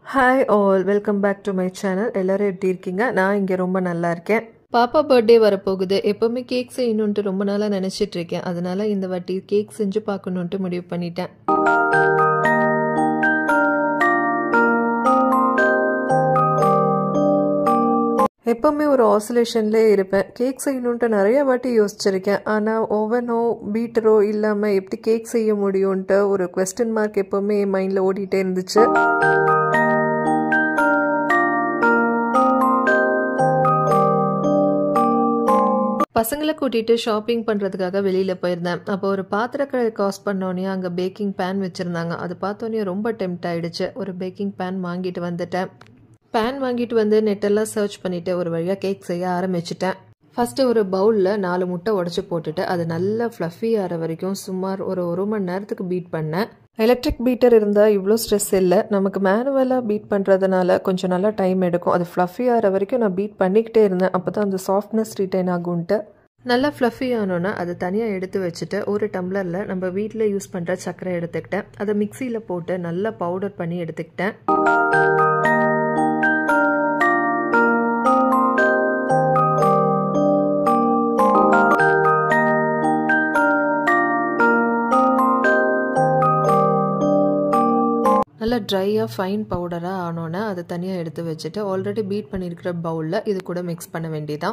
hi all welcome back to my channel எல்லாரும் எப்படி இருக்கீங்க நான் இங்கே ரொம்ப நல்லா இருக்கேன் பாப்பா பர்த்டே வரப்போகுது எப்போவுமே கேக் செய்யணுன்ட்டு ரொம்ப நாளாக நினச்சிட்டு இருக்கேன் அதனால இந்த வாட்டி கேக் செஞ்சு பார்க்கணுன்ட்டு முடிவு பண்ணிட்டேன் எப்போவுமே ஒரு ஆசோலேஷன்லேயே இருப்பேன் கேக் செய்யணுன்ட்டு நிறைய வாட்டி யோசிச்சிருக்கேன் ஆனால் ஓவனோ பீட்டரோ இல்லாமல் எப்படி கேக் செய்ய முடியும்ன்ட்டு ஒரு கொஸ்டின் மார்க் எப்போவுமே என் மைண்டில் ஓடிட்டே இருந்துச்சு பசங்களை கூட்டிகிட்டு ஷாப்பிங் பண்ணுறதுக்காக வெளியில் போயிருந்தேன் அப்போ ஒரு பாத்திரக்கடை காஸ் பண்ணோன்னே அங்கே பேக்கிங் பேன் வச்சுருந்தாங்க அது பார்த்தோன்னே ரொம்ப டெம்ட் ஆயிடுச்சு ஒரு பேக்கிங் பேன் வாங்கிட்டு வந்துட்டேன் பேன் வாங்கிட்டு வந்து நெட்டெல்லாம் சர்ச் பண்ணிவிட்டு ஒரு வழியாக கேக் செய்ய ஆரம்பிச்சிட்டேன் ஃபஸ்ட்டு ஒரு பவுலில் நாலு முட்டை உடச்சி போட்டுட்டு அது நல்லா ஃப்ளஃபி ஆகிற வரைக்கும் சுமார் ஒரு ஒரு மணி நேரத்துக்கு பீட் பண்ணேன் எலக்ட்ரிக் பீட்டர் இருந்தால் இவ்வளோ ஸ்ட்ரெஸ் இல்லை நமக்கு மேனுவலாக பீட் பண்ணுறதுனால கொஞ்சம் நல்லா டைம் எடுக்கும் அது ஃப்ளஃபி ஆகிற வரைக்கும் நான் பீட் பண்ணிக்கிட்டே இருந்தேன் அப்போ தான் அந்த சாஃப்ட்னஸ் ரிட்டைன் ஆகும்ன்ட்டு நல்லா ஃப்ளஃபி ஆனோன்னா அதை தனியாக எடுத்து வச்சுட்டு ஒரு டம்ளரில் நம்ம வீட்டில் யூஸ் பண்ணுற சர்க்கரை எடுத்துக்கிட்டேன் அதை மிக்சியில் போட்டு நல்லா பவுடர் பண்ணி எடுத்துக்கிட்டேன் நல்லா ட்ரையாக ஃபைன் பவுடராக ஆனோன்னே அதை தனியாக எடுத்து வச்சுட்டு ஆல்ரெடி பீட் பண்ணியிருக்கிற பவுலில் இது கூட மிக்ஸ் பண்ண வேண்டியதான்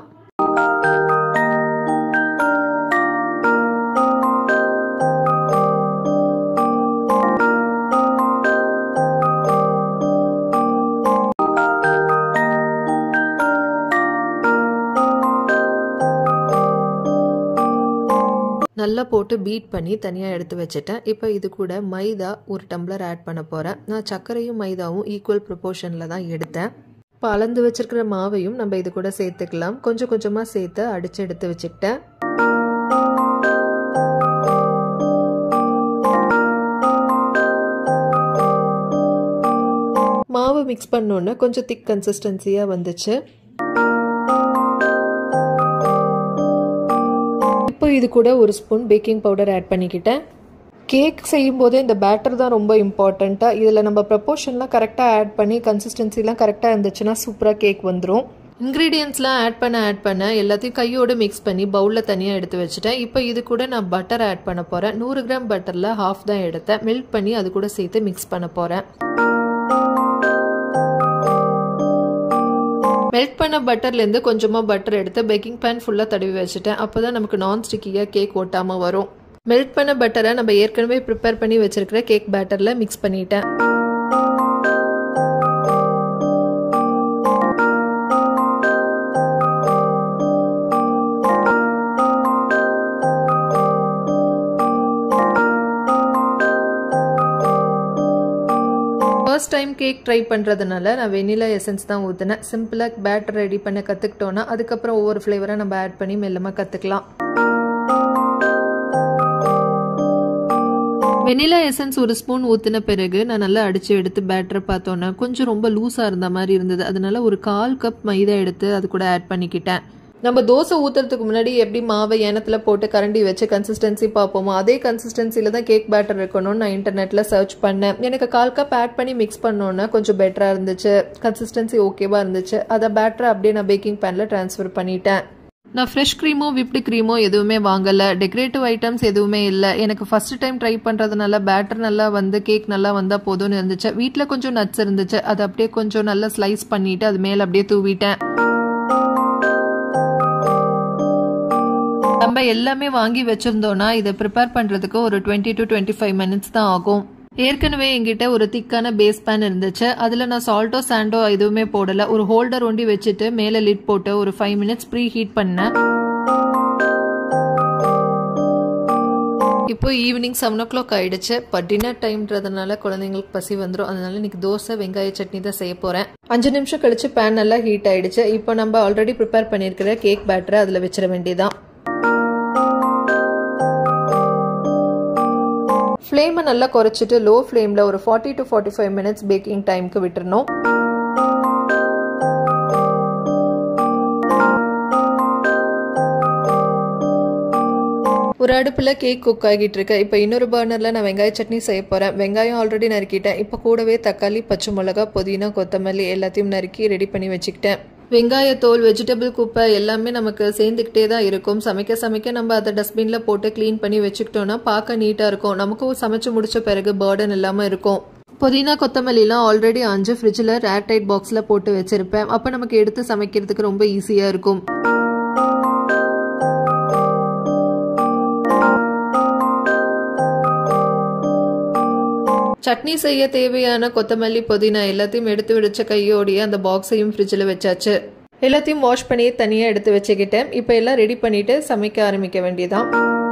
நல்லா போட்டு பீட் பண்ணி தனியாக எடுத்து வச்சுட்டேன் இப்போ இது கூட மைதா ஒரு டம்ளர் ஆட் பண்ண போகிறேன் நான் சர்க்கரையும் மைதாவும் ஈக்குவல் ப்ரொப்போர்ஷனில் தான் எடுத்தேன் இப்போ அளந்து வச்சிருக்கிற மாவையும் நம்ம இது கூட சேர்த்துக்கலாம் கொஞ்சம் கொஞ்சமாக சேர்த்து அடித்து எடுத்து வச்சுக்கிட்டேன் மாவு மிக்ஸ் பண்ணோன்னே கொஞ்சம் திக் கன்சிஸ்டன்சியாக வந்துச்சு இப்போ இது கூட ஒரு ஸ்பூன் பேக்கிங் பவுடர் ஆட் பண்ணிக்கிட்டேன் கேக் செய்யும் போதே இந்த பேட்டர் தான் ரொம்ப இம்பார்ட்டண்ட்டாக இதில் நம்ம ப்ரப்போர்ஷன்லாம் கரெக்டாக ஆட் பண்ணி கன்சிஸ்டன்சிலாம் கரெக்டாக இருந்துச்சுன்னா சூப்பராக கேக் வந்துடும் இன்க்ரீடியன்ஸ்லாம் ஆட் பண்ண ஆட் பண்ண எல்லாத்தையும் கையோடு மிக்ஸ் பண்ணி பவுலில் தனியாக எடுத்து வச்சுட்டேன் இப்போ இது கூட நான் பட்டர் ஆட் பண்ண போகிறேன் நூறு கிராம் பட்டரில் ஹாஃப் தான் எடுத்தேன் மெல்ட் பண்ணி அது கூட சேர்த்து மிக்ஸ் பண்ண போகிறேன் மெல்ட் பண்ண பட்டர்லேருந்து கொஞ்சமாக பட்டர் எடுத்து பேக்கிங் பேன் ஃபுல்லாக தடவி வச்சுட்டேன் அப்போ தான் நமக்கு நான் ஸ்டிக்கியாக கேக் ஒட்டாமல் வரும் மெல்ட் பண்ண பட்டரை நம்ம ஏற்கனவே ப்ரிப்பேர் பண்ணி வச்சுருக்கிற கேக் பேட்டரில் மிக்ஸ் பண்ணிட்டேன் ஃபர்ஸ்ட் டைம் கேக் ட்ரை பண்ணுறதுனால நான் வெனிலா எசன்ஸ் தான் ஊற்றினேன் சிம்பிளாக பேட்டர் ரெடி பண்ண கற்றுக்கிட்டோன்னா அதுக்கப்புறம் ஒவ்வொரு ஃப்ளேவராக நம்ம ஆட் பண்ணி மெல்லமாக கற்றுக்கலாம் வெனிலா எசன்ஸ் ஒரு ஸ்பூன் ஊற்றின பிறகு நான் நல்லா அடித்து எடுத்து பேட்டரை பார்த்தோன்னா கொஞ்சம் ரொம்ப லூஸாக இருந்த மாதிரி இருந்தது அதனால ஒரு கால் கப் மைதா எடுத்து அது கூட ஆட் பண்ணிக்கிட்டேன் நம்ம தோசை ஊற்றுறதுக்கு முன்னாடி எப்படி மாவை எண்ணத்தில் போட்டு கரண்டி வச்சு கன்சிஸ்டன்சி பார்ப்போமோ அதே கன்சிஸ்டன்சியில் தான் கேக் பேட்டர் இருக்கணும்னு நான் இன்டர்நெட்டில் சர்ச் பண்ணேன் எனக்கு கால் கப் ஆட் பண்ணி மிக்ஸ் பண்ணோன்னா கொஞ்சம் பெட்டராக இருந்துச்சு கன்சிஸ்டன்சி ஓகேவாக இருந்துச்சு அதை பேட்டரை அப்படியே நான் பேக்கிங் பேனில் ட்ரான்ஸ்ஃபர் பண்ணிட்டேன் நான் ஃப்ரெஷ் க்ரீமோ விப்டு க்ரீமோ எதுவுமே வாங்கலை டெக்கரேட்டிவ் ஐட்டம்ஸ் எதுவுமே இல்லை எனக்கு ஃபர்ஸ்ட் டைம் ட்ரை பண்ணுறதுனால பேட்டர் நல்லா வந்து கேக் நல்லா வந்தால் போதும்னு இருந்துச்சு வீட்டில் கொஞ்சம் நட்ஸ் இருந்துச்சு அதை அப்படியே கொஞ்சம் நல்லா ஸ்லைஸ் பண்ணிவிட்டு அது மேலே அப்படியே தூவிட்டேன் நம்ம எல்லாமே வாங்கி வச்சிருந்தோம்னா இதை ப்ரிப்பேர் பண்ணுறதுக்கு ஒரு twenty to twenty five minutes தான் ஆகும் ஏற்கனவே எங்கிட்ட ஒரு திக்கான பேஸ் பேன் இருந்துச்சு அதில் நான் சால்ட்டோ சாண்டோ எதுவுமே போடலை ஒரு ஹோல்டர் ஒண்டி வச்சுட்டு மேலே லிட் போட்டு ஒரு ஃபைவ் மினிட்ஸ் ப்ரீ ஹீட் பண்ணேன் இப்போ ஈவினிங் செவன் ஓ கிளாக் ஆயிடுச்சு இப்போ டின்னர் டைம்ன்றதுனால குழந்தைங்களுக்கு பசி வந்துடும் அதனால இன்னைக்கு தோசை வெங்காய சட்னி தான் செய்ய போகிறேன் அஞ்சு நிமிஷம் கழிச்சு பேன் நல்லா ஹீட் ஆயிடுச்சு இப்போ நம்ம ஆல்ரெடி ப்ரிப்பேர் பண்ணியிருக்கிற கேக் பேட்டரை அதில் வச்சிட வேண்டியதான் ஃப்ளேமை நல்லா குறைச்சிட்டு லோ ஃப்ளேமில் ஒரு forty to forty five minutes baking டைமுக்கு விட்டுறணும் ஒரு அடுப்பில் கேக் குக் ஆகிட்டு இருக்கு இப்போ இன்னொரு பர்னரில் நான் வெங்காய சட்னி செய்ய போகிறேன் வெங்காயம் ஆல்ரெடி நறுக்கிட்டேன் இப்போ கூடவே தக்காளி பச்சை மிளகா புதினா கொத்தமல்லி எல்லாத்தையும் நறுக்கி ரெடி பண்ணி வச்சுக்கிட்டேன் வெங்காயத்தோல் வெஜிடபிள் குப்பை எல்லாமே நமக்கு சேர்ந்துக்கிட்டே தான் இருக்கும் சமைக்க சமைக்க நம்ம அதை டஸ்ட்பினில் போட்டு க்ளீன் பண்ணி வச்சுக்கிட்டோம்னா பார்க்க நீட்டாக இருக்கும் நமக்கும் சமைச்சு முடிச்ச பிறகு பேர்டன் இல்லாமல் இருக்கும் புதினா கொத்தமல்லிலாம் ஆல்ரெடி அஞ்சு ஃப்ரிட்ஜில் ரேர் டைட் பாக்ஸில் போட்டு வச்சுருப்பேன் அப்போ நமக்கு எடுத்து சமைக்கிறதுக்கு ரொம்ப ஈஸியாக இருக்கும் சட்னி செய்ய தேவையான கொத்தமல்லி புதினா எல்லாத்தையும் எடுத்து விடிச்ச கையோடைய அந்த பாக்ஸையும் ஃப்ரிட்ஜில் வச்சாச்சு எல்லாத்தையும் வாஷ் பண்ணி தனியாக எடுத்து வச்சுக்கிட்டேன் இப்போ எல்லாம் ரெடி பண்ணிட்டு சமைக்க ஆரம்பிக்க வேண்டியதான்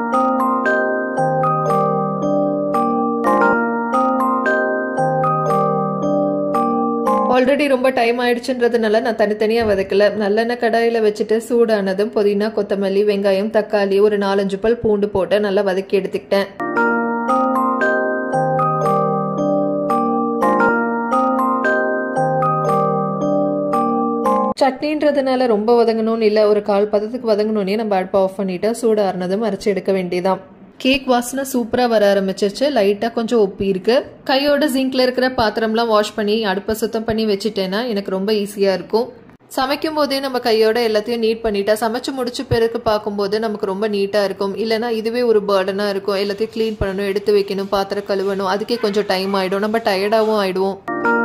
ஆல்ரெடி ரொம்ப டைம் ஆயிடுச்சுன்றதுனால நான் தனித்தனியாக வதக்கல நல்லெண்ணெய் கடாயில் வச்சுட்டு சூடானதும் புதினா கொத்தமல்லி வெங்காயம் தக்காளி ஒரு நாலஞ்சு பல் பூண்டு போட்டு நல்லா வதக்கி எடுத்துக்கிட்டேன் சட்னின்றதுனால ரொம்ப வதங்கணும்னு இல்லை ஒரு கால் பதத்துக்கு வதங்கணுன்னே நம்ம அடுப்பை ஆஃப் பண்ணிட்டா சூடு ஆறுனதும் அரைச்சி எடுக்க வேண்டியதான் கேக் வாசனை சூப்பராக வர ஆரம்பிச்சிருச்சு லைட்டாக கொஞ்சம் ஒப்பி இருக்கு கையோட ஜிங்க்ல இருக்கிற பாத்திரம்லாம் வாஷ் பண்ணி அடுப்பை சுத்தம் பண்ணி வச்சுட்டேன்னா எனக்கு ரொம்ப ஈஸியாக இருக்கும் சமைக்கும் போதே நம்ம கையோட எல்லாத்தையும் நீட் பண்ணிட்டா சமைச்சு முடிச்ச பிறகு பார்க்கும்போது நமக்கு ரொம்ப நீட்டாக இருக்கும் இல்லைனா இதுவே ஒரு பேர்டனாக இருக்கும் எல்லாத்தையும் க்ளீன் பண்ணணும் எடுத்து வைக்கணும் பாத்திரம் கழுவணும் அதுக்கே கொஞ்சம் டைம் ஆகிடும் நம்ம டயர்டாகவும் ஆயிடுவோம்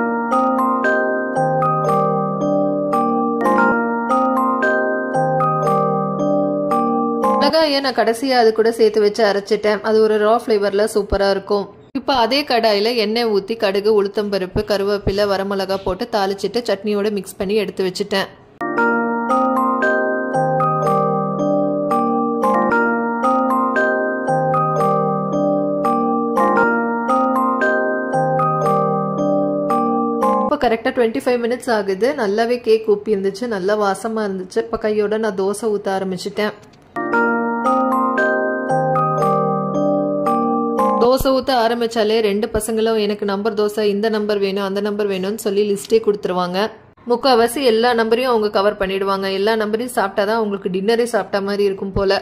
மிளகாயை நான் கடைசியாக அது கூட சேர்த்து வச்சு அரைச்சிட்டேன் அது ஒரு ரா ஃப்ளேவரில் சூப்பராக இருக்கும் இப்போ அதே கடாயில் எண்ணெய் ஊற்றி கடுகு உளுத்தம்பருப்பு கருவேப்பிலை வரமிளகா போட்டு தாளிச்சிட்டு சட்னியோட மிக்ஸ் பண்ணி எடுத்து வச்சுட்டேன் இப்போ கரெக்டாக டுவெண்ட்டி ஃபைவ் மினிட்ஸ் ஆகுது நல்லாவே கேக் ஊப்பி இருந்துச்சு நல்லா வாசமாக இருந்துச்சு இப்போ கையோட நான் தோசை ஊற்ற ஆரம்பிச்சிட்டேன் தோசை ஊற்ற ஆரம்பிச்சாலே ரெண்டு பசங்களும் எனக்கு நம்பர் தோசை இந்த நம்பர் வேணும் அந்த நம்பர் வேணும்னு சொல்லி லிஸ்ட்டே கொடுத்துருவாங்க முக்கால்வாசி எல்லா நம்பரையும் அவங்க கவர் பண்ணிடுவாங்க எல்லா நம்பரையும் சாப்பிட்டா தான் அவங்களுக்கு டின்னரே சாப்பிட்ட மாதிரி இருக்கும் போல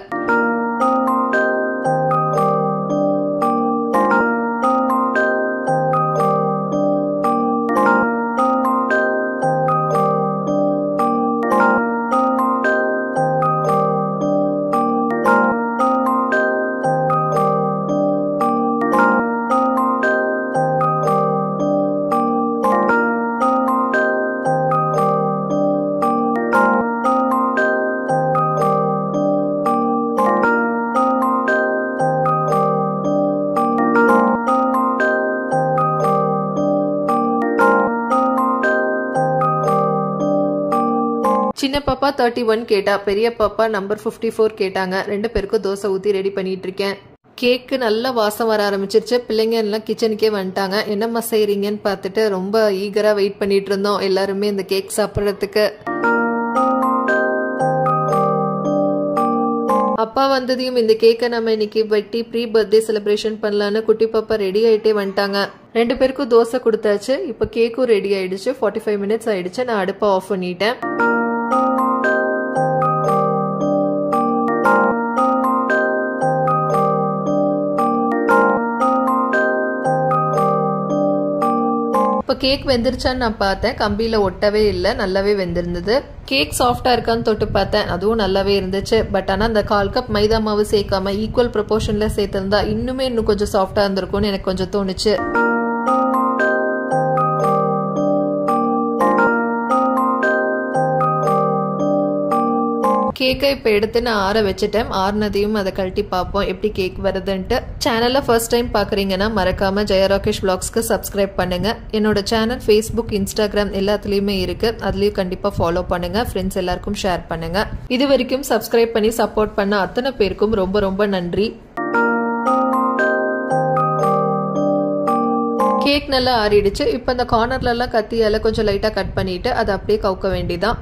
சின்ன பாப்பா தேர்ட்டி ஒன் கேட்டா பெரிய பாப்பா நம்பர் ஃபிஃப்டி ஃபோர் கேட்டாங்க ரெண்டு பேருக்கும் தோசை ஊற்றி ரெடி பண்ணிட்டு இருக்கேன் கேக்கு நல்லா வாசம் வர ஆரம்பிச்சிருச்சு பிள்ளைங்க எல்லாம் கிச்சனுக்கே வந்துட்டாங்க என்னம்மா செய்றீங்கன்னு பார்த்துட்டு ரொம்ப ஈகரா வெயிட் பண்ணிட்டு இருந்தோம் எல்லாருமே இந்த கேக் சாப்பிட்றதுக்கு அப்பா வந்ததையும் இந்த கேக்கை நம்ம இன்னைக்கு வெட்டி ப்ரீ பர்த்டே செலிப்ரேஷன் பண்ணலான்னு குட்டி பாப்பா ரெடி ஆயிட்டே வந்துட்டாங்க ரெண்டு பேருக்கும் தோசை கொடுத்தாச்சு இப்போ கேக்கும் ரெடி ஆயிடுச்சு ஃபார்ட்டி ஃபைவ் மினிட்ஸ் ஆயிடுச்சு நான் அடுப்பை ஆஃப் பண்ணிட்டேன் இப்போ கேக் வெந்துருச்சான்னு நான் பார்த்தேன் கம்பியில் ஒட்டவே இல்லை நல்லாவே வெந்திருந்தது கேக் சாஃப்டாக இருக்கான்னு தொட்டு பார்த்தேன் அதுவும் நல்லாவே இருந்துச்சு பட் ஆனால் அந்த கால் கப் மைதா மாவு சேர்க்காம ஈக்குவல் ப்ரொபோர்ஷனில் சேர்த்திருந்தா இன்னுமே இன்னும் கொஞ்சம் சாஃப்டாக இருந்திருக்கும்னு எனக்கு கொஞ்சம் தோணுச்சு கேக்கை இப்போ எடுத்து நான் ஆற வச்சுட்டேன் ஆறுனதையும் அதை கழட்டி பார்ப்போம் எப்படி கேக் வருதுன்ட்டு சேனலை ஃபர்ஸ்ட் டைம் பார்க்குறீங்கன்னா மறக்காம ஜெயராகேஷ் பிளாக்ஸ்க்கு சப்ஸ்கிரைப் பண்ணுங்க என்னோட சேனல் ஃபேஸ்புக் இன்ஸ்டாகிராம் எல்லாத்துலேயுமே இருக்கு அதுலேயும் கண்டிப்பாக ஃபாலோ பண்ணுங்க ஃப்ரெண்ட்ஸ் எல்லாருக்கும் ஷேர் பண்ணுங்க இது வரைக்கும் சப்ஸ்கிரைப் பண்ணி சப்போர்ட் பண்ண அத்தனை பேருக்கும் ரொம்ப ரொம்ப நன்றி கேக் நல்லா ஆறிடுச்சு இப்போ இந்த கார்னர்லலாம் கத்தியால் கொஞ்சம் லைட்டாக கட் பண்ணிட்டு அதை அப்படியே கவுக்க வேண்டியதான்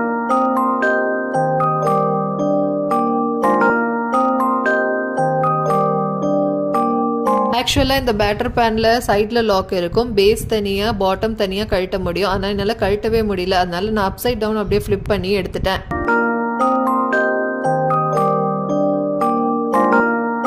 ஆக்சுவலாக இந்த பேட்டர் பேனில் சைடில் லாக் இருக்கும் பேஸ் தனியாக பாட்டம் தனியாக கழட்ட முடியும் ஆனால் என்னால் கழட்டவே முடியல அதனால நான் அப் சைட் டவுன் அப்படியே ஃப்ளிப் பண்ணி எடுத்துட்டேன்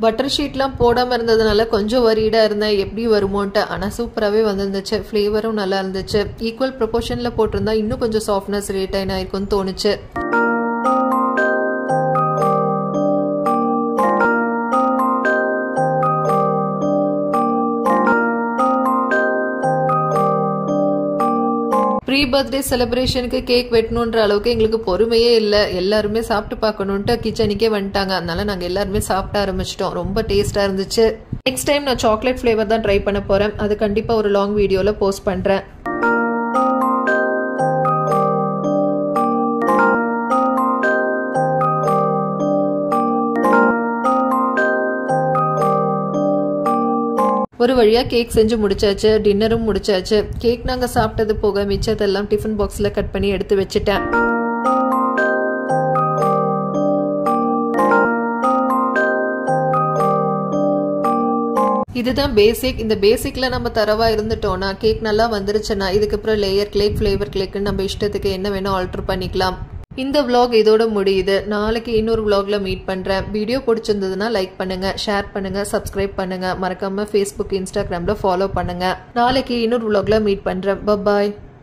பட்டர் ஷீட்லாம் போடாமல் இருந்ததுனால கொஞ்சம் வரீடாக இருந்தேன் எப்படி வருமோன்ட்டு ஆனால் சூப்பராகவே வந்துருந்துச்சு ஃப்ளேவரும் நல்லா இருந்துச்சு ஈக்குவல் ப்ரொபோர்ஷனில் போட்டிருந்தா இன்னும் கொஞ்சம் சாஃப்ட்னஸ் ரேட் ஆயிருக்கும்னு தோணுச்சு ப்ரீ பர்த்டே செலிப்ரேஷனுக்கு கேக் வெட்டணுன்ற அளவுக்கு எங்களுக்கு பொறுமையே இல்லை எல்லாருமே சாப்பிட்டு பார்க்கணுன்ட்டு கிச்சனுக்கே வந்துட்டாங்க அதனால நாங்கள் எல்லாருமே சாப்பிட ஆரம்பிச்சிட்டோம் ரொம்ப டேஸ்டாக இருந்துச்சு நெக்ஸ்ட் டைம் நான் சாக்லேட் ஃப்ளேவர் தான் ட்ரை பண்ண போகிறேன் அது கண்டிப்பாக ஒரு லாங் வீடியோவில் போஸ்ட் பண்ணுறேன் ஒரு வழியாக கேக் செஞ்சு முடிச்சாச்சு டின்னரும் முடிச்சாச்சு கேக் நாங்கள் சாப்பிட்டது போக மிச்சத்தெல்லாம் டிஃபன் பாக்ஸில் கட் பண்ணி எடுத்து வச்சுட்டேன் இதுதான் பேசிக் இந்த பேசிக்ல நம்ம தரவா இருந்துட்டோம்னா கேக் நல்லா வந்துருச்சுன்னா இதுக்கப்புறம் லேயர் கேக் ஃப்ளேவர் கேக்குன்னு நம்ம இஷ்டத்துக்கு என்ன வேணும் ஆல்டர் பண்ணிக்கலாம் இந்த vlog இதோட முடியுது நாளைக்கு இன்னொரு vlogல மீட் பண்றேன் வீடியோ பிடிச்சிருந்ததுன்னா லைக் பண்ணுங்க ஷேர் பண்ணுங்க சப்ஸ்கிரைப் பண்ணுங்க மறக்காம ஃபேஸ்புக் இன்ஸ்டாகிராம்ல ஃபாலோ பண்ணுங்க நாளைக்கு இன்னொரு vlogல மீட் பண்றேன் பபாய்